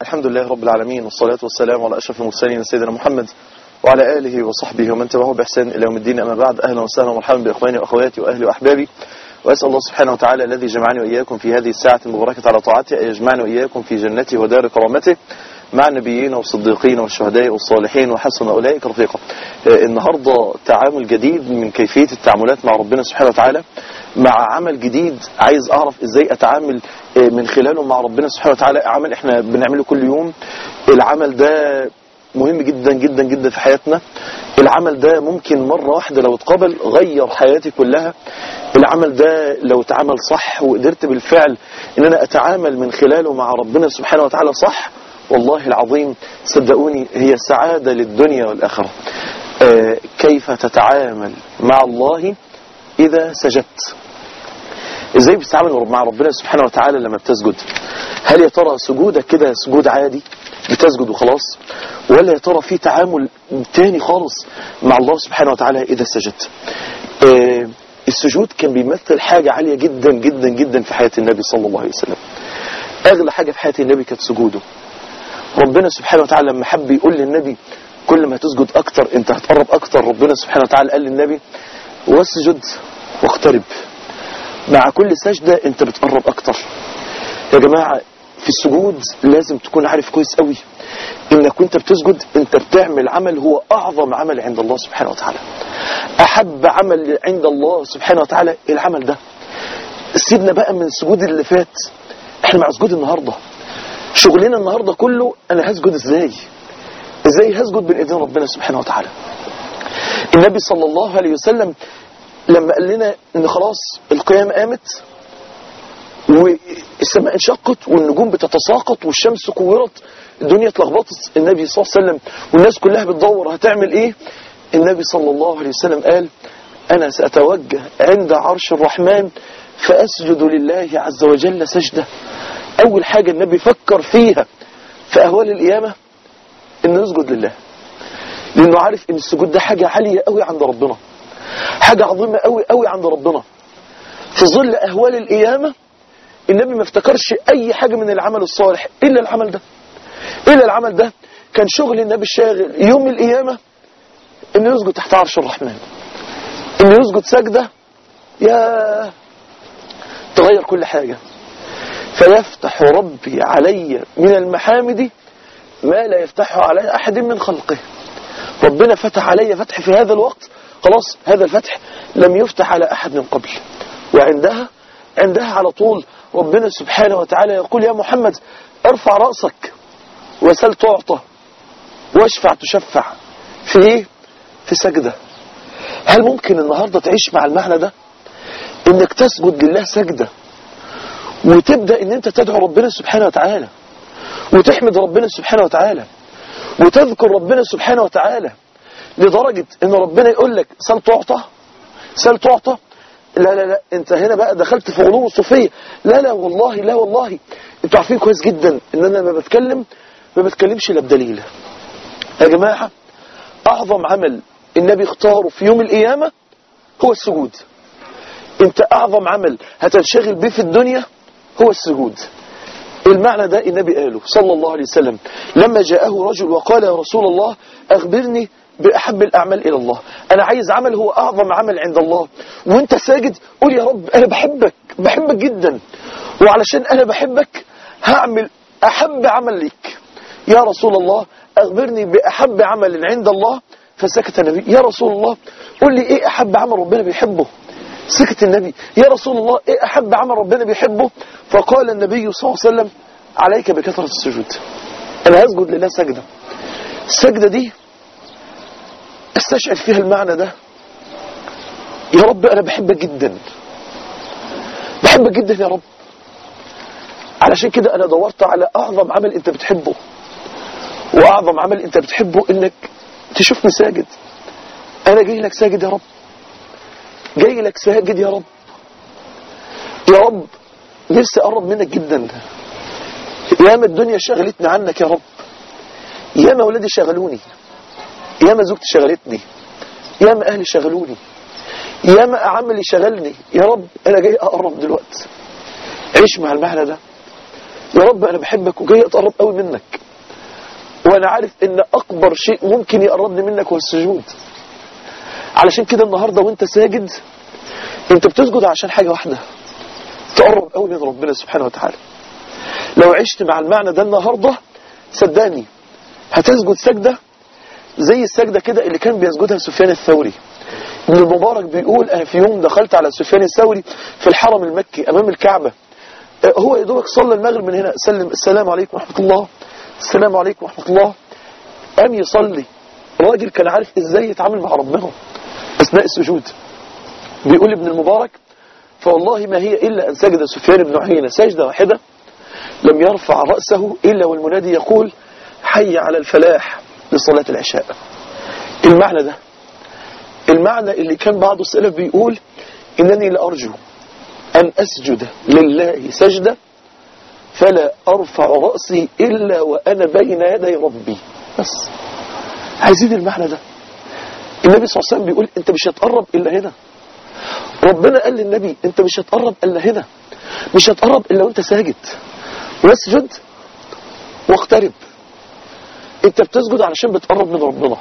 الحمد لله رب العالمين والصلاة والسلام على أشرف المرسلين سيدنا محمد وعلى آله وصحبه ومن تبعه بإحسان إلى يوم الدين أما بعد أهلا وسهلا ومرحبا بإخواني وأخواتي وأهلي وأحبابي وأسأل الله سبحانه وتعالى الذي جمعني وإياكم في هذه الساعة المباركة على طاعته أن يجمعني وإياكم في جنته ودار كرامته مع النبيين والصديقين والشهداء والصالحين وحسن أولئك رفيقا آه، النهاردة تعامل جديد من كيفية التعاملات مع ربنا سبحانه وتعالى مع عمل جديد عايز أعرف إزاي أتعامل آه، من خلاله مع ربنا سبحانه وتعالى عمل إحنا بنعمله كل يوم العمل ده مهم جدا جدا جدا في حياتنا العمل ده ممكن مرة واحدة لو اتقبل غير حياتي كلها العمل ده لو اتعمل صح وقدرت بالفعل ان انا اتعامل من خلاله مع ربنا سبحانه وتعالى صح والله العظيم صدقوني هي سعادة للدنيا والآخرة آه كيف تتعامل مع الله إذا سجدت ازاي بتتعامل مع ربنا سبحانه وتعالى لما بتسجد هل يا ترى سجودك كده سجود عادي بتسجد وخلاص ولا يا ترى في تعامل تاني خالص مع الله سبحانه وتعالى إذا سجدت آه السجود كان بيمثل حاجة عالية جدا جدا جدا في حياة النبي صلى الله عليه وسلم أغلى حاجة في حياة النبي كانت سجوده ربنا سبحانه وتعالى لما حب يقول للنبي كل ما تسجد أكتر أنت هتقرب أكتر ربنا سبحانه وتعالى قال للنبي واسجد واقترب مع كل سجدة أنت بتقرب أكتر يا جماعة في السجود لازم تكون عارف كويس قوي انك وانت بتسجد انت بتعمل عمل هو اعظم عمل عند الله سبحانه وتعالى احب عمل عند الله سبحانه وتعالى العمل ده سيبنا بقى من السجود اللي فات احنا مع سجود النهاردة شغلنا النهاردة كله انا هسجد ازاي ازاي هسجد بين ايدين ربنا سبحانه وتعالى النبي صلى الله عليه وسلم لما قال لنا ان خلاص القيامة قامت والسماء انشقت والنجوم بتتساقط والشمس كورت الدنيا اتلخبطت النبي صلى الله عليه وسلم والناس كلها بتدور هتعمل ايه النبي صلى الله عليه وسلم قال انا سأتوجه عند عرش الرحمن فأسجد لله عز وجل سجدة اول حاجة النبي فكر فيها في اهوال القيامة انه يسجد لله لانه عارف ان السجود ده حاجة عالية قوي عند ربنا حاجة عظيمة قوي قوي عند ربنا في ظل اهوال القيامة النبي ما افتكرش اي حاجة من العمل الصالح الا العمل ده الا العمل ده كان شغل النبي الشاغل يوم القيامة انه يسجد تحت عرش الرحمن انه يسجد سجدة يا تغير كل حاجة فيفتح ربي علي من المحامد ما لا يفتحه علي احد من خلقه ربنا فتح علي فتح في هذا الوقت خلاص هذا الفتح لم يفتح على احد من قبل وعندها عندها على طول ربنا سبحانه وتعالى يقول يا محمد ارفع رأسك وسل تعطى واشفع تشفع في ايه في سجدة هل ممكن النهاردة تعيش مع المعنى ده انك تسجد لله سجدة وتبدأ ان انت تدعو ربنا سبحانه وتعالى وتحمد ربنا سبحانه وتعالى وتذكر ربنا سبحانه وتعالى لدرجة ان ربنا يقول لك سل تعطى سل تعطى لا لا لا انت هنا بقى دخلت في علوم الصوفية لا لا والله لا والله انتوا عارفين كويس جدا ان انا لما بتكلم ما بتكلمش لا بدليل يا جماعة اعظم عمل النبي اختاره في يوم القيامة هو السجود انت اعظم عمل هتنشغل به في الدنيا هو السجود المعنى ده النبي قاله صلى الله عليه وسلم لما جاءه رجل وقال يا رسول الله اخبرني بأحب الأعمال إلى الله أنا عايز عمل هو أعظم عمل عند الله وانت ساجد قول يا رب أنا بحبك بحبك جدا وعلشان أنا بحبك هعمل أحب عمل لك يا رسول الله أخبرني بأحب عمل عند الله فسكت النبي يا رسول الله قول لي إيه أحب عمل ربنا بيحبه سكت النبي يا رسول الله إيه أحب عمل ربنا بيحبه فقال النبي صلى الله عليه وسلم عليك بكثرة السجود أنا هسجد لله سجدة السجدة دي استشعر فيها المعنى ده يا رب انا بحبك جدا بحبك جدا يا رب علشان كده انا دورت على اعظم عمل انت بتحبه واعظم عمل انت بتحبه انك تشوفني ساجد انا جاي لك ساجد يا رب جاي لك ساجد يا رب يا رب نفسي اقرب منك جدا ياما الدنيا شغلتني عنك يا رب ياما ولادي شغلوني ياما زوجتي شغلتني ياما اهلي شغلوني ياما عملي شغلني يا رب انا جاي اقرب دلوقتي عيش مع المعنى ده يا رب أنا بحبك وجاي أتقرب قوي منك وأنا عارف إن أكبر شيء ممكن يقربني منك هو السجود علشان كده النهاردة وانت ساجد انت بتسجد عشان حاجة واحدة تقرب قوي من ربنا سبحانه وتعالى لو عشت مع المعنى ده النهاردة صدقني هتسجد سجدة زي السجدة كده اللي كان بيسجدها سفيان الثوري ابن المبارك بيقول أنا في يوم دخلت على سفيان الثوري في الحرم المكي أمام الكعبة هو يا دوبك صلى المغرب من هنا سلم السلام عليكم ورحمة الله السلام عليكم ورحمة الله قام يصلي الراجل كان عارف ازاي يتعامل مع ربنا أثناء السجود بيقول ابن المبارك فوالله ما هي إلا أن سجد سفيان بن عيينة سجدة واحدة لم يرفع رأسه إلا والمنادي يقول حي على الفلاح لصلاة العشاء المعنى ده المعنى اللي كان بعض السلف بيقول إنني لأرجو أن أسجد لله سجدة فلا أرفع رأسي إلا وأنا بين يدي ربي بس عايزين المعنى ده النبي صلى الله عليه وسلم بيقول أنت مش هتقرب إلا هنا ربنا قال للنبي أنت مش هتقرب إلا هنا مش هتقرب إلا وأنت ساجد واسجد واقترب انت بتسجد علشان بتقرب من ربنا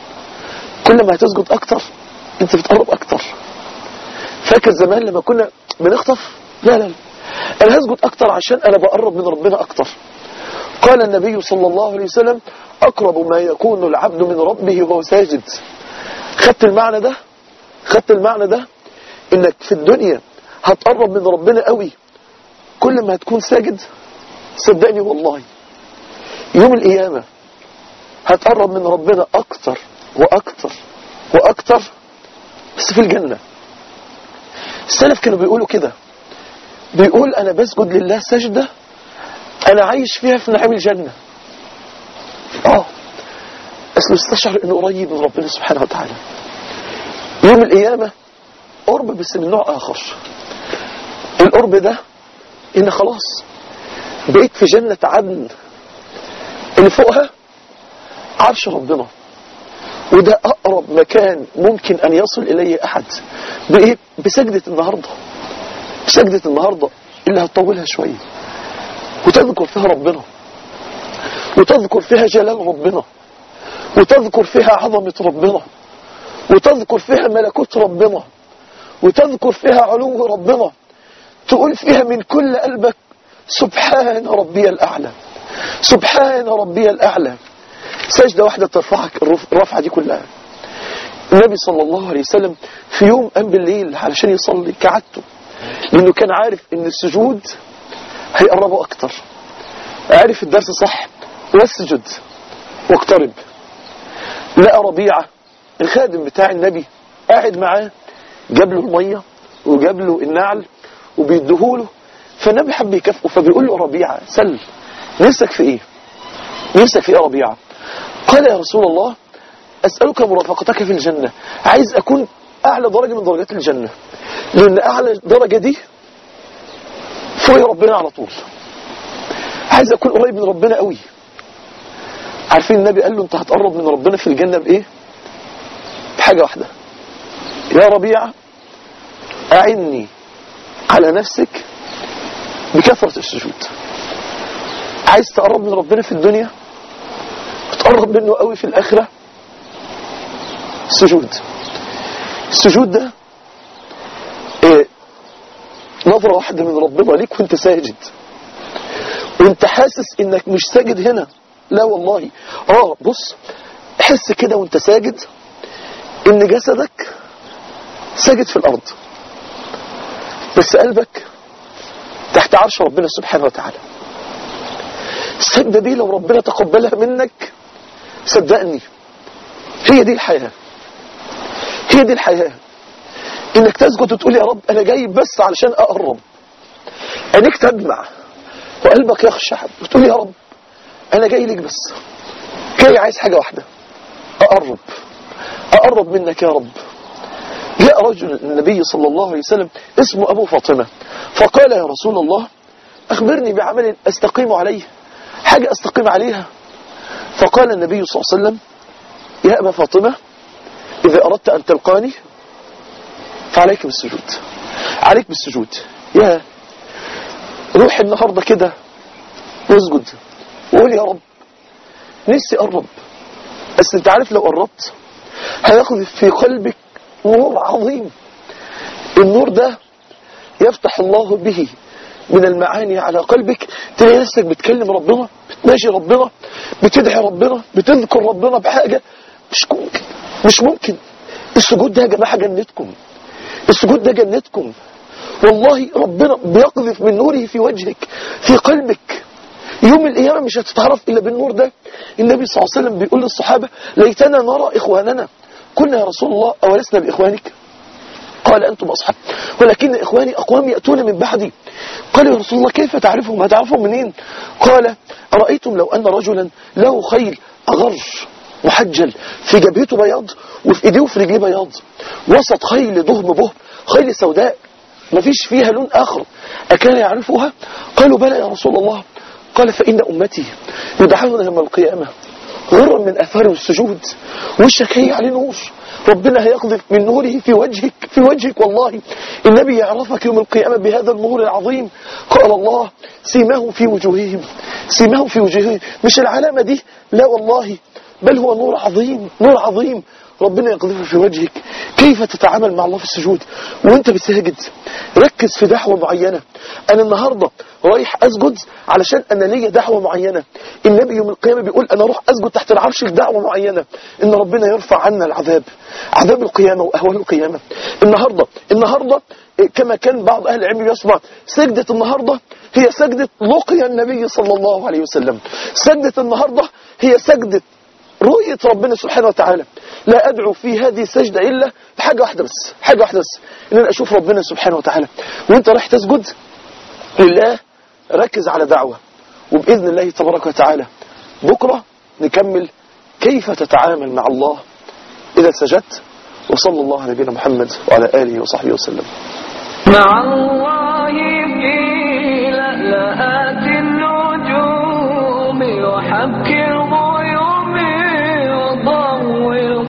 كل ما هتسجد اكتر انت بتقرب اكتر فاكر زمان لما كنا بنخطف لا لا لا انا هسجد اكتر عشان انا بقرب من ربنا اكتر قال النبي صلى الله عليه وسلم اقرب ما يكون العبد من ربه وهو ساجد خدت المعنى ده خدت المعنى ده انك في الدنيا هتقرب من ربنا قوي كل ما هتكون ساجد صدقني والله يوم القيامة هتقرب من ربنا أكتر وأكتر وأكتر بس في الجنة السلف كانوا بيقولوا كده بيقول أنا بسجد لله سجدة أنا عايش فيها في نعيم الجنة آه أصله استشعر أنه قريب من ربنا سبحانه وتعالى يوم القيامة قرب بس من نوع آخر القرب ده إن خلاص بقيت في جنة عدن اللي فوقها عرش ربنا وده أقرب مكان ممكن أن يصل إليه أحد بإيه؟ بسجدة النهاردة بسجدة النهاردة اللي هتطولها شوية وتذكر فيها ربنا وتذكر فيها جلال ربنا وتذكر فيها عظمة ربنا وتذكر فيها ملكوت ربنا وتذكر فيها علو ربنا تقول فيها من كل قلبك سبحان ربي الأعلى سبحان ربي الأعلى سجدة واحدة ترفعك الرفعة دي كلها النبي صلى الله عليه وسلم في يوم قام بالليل علشان يصلي كعدته لأنه كان عارف أن السجود هيقربه أكتر عارف الدرس صح واسجد واقترب لقى ربيعة الخادم بتاع النبي قاعد معاه جاب له المية وجاب له النعل وبيديهوله فالنبي حب يكافئه فبيقول له ربيعة سل نفسك في ايه نفسك في ايه ربيعة قال يا رسول الله أسألك مرافقتك في الجنة عايز أكون أعلى درجة من درجات الجنة لأن أعلى درجة دي فوق ربنا على طول عايز أكون قريب من ربنا قوي عارفين النبي قال له أنت هتقرب من ربنا في الجنة بإيه بحاجة واحدة يا ربيعة أعني على نفسك بكثرة السجود عايز تقرب من ربنا في الدنيا وتقرب منه قوي في الآخرة السجود السجود ده إيه نظرة واحدة من ربنا ليك وانت ساجد وانت حاسس انك مش ساجد هنا لا والله اه بص حس كده وانت ساجد ان جسدك ساجد في الارض بس قلبك تحت عرش ربنا سبحانه وتعالى السجدة دي لو ربنا تقبلها منك صدقني هي دي الحياة هي دي الحياة انك تسجد وتقول يا رب انا جاي بس علشان اقرب عينيك تدمع وقلبك يخشع وتقول يا رب انا جاي لك بس جاي عايز حاجة واحدة اقرب اقرب منك يا رب جاء رجل النبي صلى الله عليه وسلم اسمه ابو فاطمة فقال يا رسول الله اخبرني بعمل استقيم عليه حاجة استقيم عليها فقال النبي صلى الله عليه وسلم يا أبا فاطمة إذا أردت أن تلقاني فعليك بالسجود عليك بالسجود يا روح النهاردة كده واسجد وقول يا رب نفسي اقرب بس انت عارف لو قربت هيقذف في قلبك نور عظيم النور ده يفتح الله به من المعاني على قلبك تلاقي نفسك بتكلم ربنا بتناجي ربنا بتدعي ربنا بتذكر ربنا بحاجة مش ممكن مش ممكن السجود ده يا جماعة جنتكم السجود ده جنتكم والله ربنا بيقذف من نوره في وجهك في قلبك يوم القيامة مش هتتعرف إلا بالنور ده النبي صلى الله عليه وسلم بيقول للصحابة ليتنا نرى إخواننا قلنا يا رسول الله أولسنا بإخوانك قال أنتم أصحاب ولكن إخواني أقوام يأتون من بعدي قالوا يا رسول الله كيف تعرفهم هتعرفهم منين قال أرأيتم لو أن رجلا له خيل أغر محجل في جبهته بياض وفي ايديه وفي رجليه بياض وسط خيل دهم بهم خيل سوداء ما فيش فيها لون آخر أكان يعرفها قالوا بلى يا رسول الله قال فإن أمتي يدعون يوم القيامة غرا من أثار السجود وشك هي عليه نور ربنا هيقذف من نوره في وجهك في وجهك والله النبي يعرفك يوم القيامة بهذا النور العظيم قال الله سيماهم في وجوههم سيماهم في وجوههم مش العلامة دي لا والله بل هو نور عظيم نور عظيم ربنا يقذفه في وجهك كيف تتعامل مع الله في السجود وانت بتسجد ركز في دعوة معينة انا النهاردة رايح اسجد علشان انا ليا دعوة معينة النبي يوم القيامة بيقول انا اروح اسجد تحت العرش لدعوة معينة ان ربنا يرفع عنا العذاب عذاب القيامة واهوال القيامة النهاردة النهاردة كما كان بعض اهل العلم يسمع سجدة النهاردة هي سجدة لقيا النبي صلى الله عليه وسلم سجدة النهاردة هي سجدة رؤية ربنا سبحانه وتعالى لا أدعو في هذه السجدة إلا بحاجة واحدة بس حاجة واحدة بس إن أنا أشوف ربنا سبحانه وتعالى وإنت رايح تسجد لله ركز على دعوة وبإذن الله تبارك وتعالى بكرة نكمل كيف تتعامل مع الله إذا سجدت وصلى الله على نبينا محمد وعلى آله وصحبه وسلم مع الله في لألآت النجوم وحبك